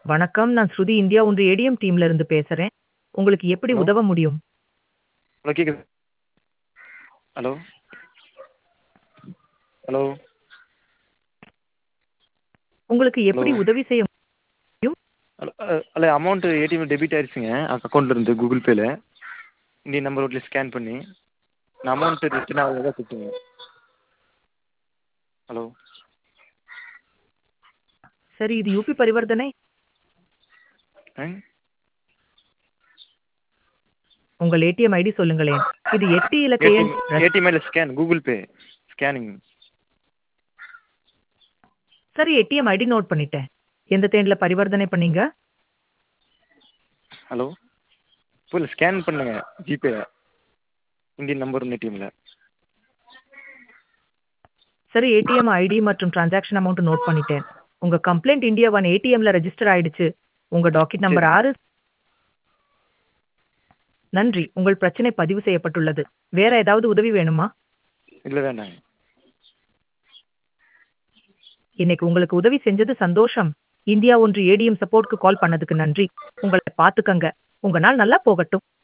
வணக்கம். நான் ஸ்ருதி இந்தியா ஒன்று ஏடிஎம் டீம்ல இருந்து பேசுறேன். உங்களுக்கு எப்படி ஹலோ. உதவ முடியும்? ஹலோ கேக்குது. ஹலோ. ஹலோ. உங்களுக்கு எப்படி ஹலோ. உதவி செய்ய முடியும்? ஹலோ அ அல்ல அமௌண்ட் ஏடிஎம்ல டெபிட் ஆயிருச்சுங்க அக்கவுண்ட்ல இருந்து கூகுள் பேல. இந்தியன் நம்பர் ஒட்ல ஸ்கேன் பண்ணி. நான் அமௌண்ட் ரிட்டர்ன் ஆகுறதா குடுத்தீங்க. ஹலோ. சரி இது யுபி பரிவர்த்தனை? அங் உங்கள் ஏடிஎம் ஐடி சொல்லுங்களேன். இது 8 இலக்க எண். ஏடிஎம் ரஸ் ஏடிஎம்ல ஸ்கேன் கூகுள் பே ஸ்கேனிங். சரி ஏடிஎம் ஐடி நோட் பண்ணிட்டேன். எந்த தேதியில பரிவர்த்தனை பண்ணீங்க? ஹலோ. புரியல ஸ்கேன் பண்ணுங்க ஜிபேல. இந்தியன் நம்பர் ஒன் ஏடிஎம்ல. சரி ஏடிஎம் ஐடி மற்றும் டிரான்சாக்ஷன் அமௌண்ட் நோட் பண்ணிட்டேன். உங்க கம்ப்ளைண்ட் இந்தியா ஒன் ஏடிஎம்ல ரெஜிஸ்டர் ஆயிடுச்சு. உங்க டாக்கெட் நம்பர் சரி. 6 நன்றி. உங்கள் பிரச்சனை பதிவு செய்யப்பட்டுள்ளது. வேற ஏதாவது உதவி வேணுமா? இல்ல வேண்டாங்க. இன்னைக்கு உங்களுக்கு உதவி செஞ்சது சந்தோஷம். இந்தியா ஒன்று ஏடிஎம் சப்போர்ட்க்கு கால் பண்ணதுக்கு நன்றி. உங்கள பாத்துக்கங்க. உங்க நாள் நல்லா போகட்டும்.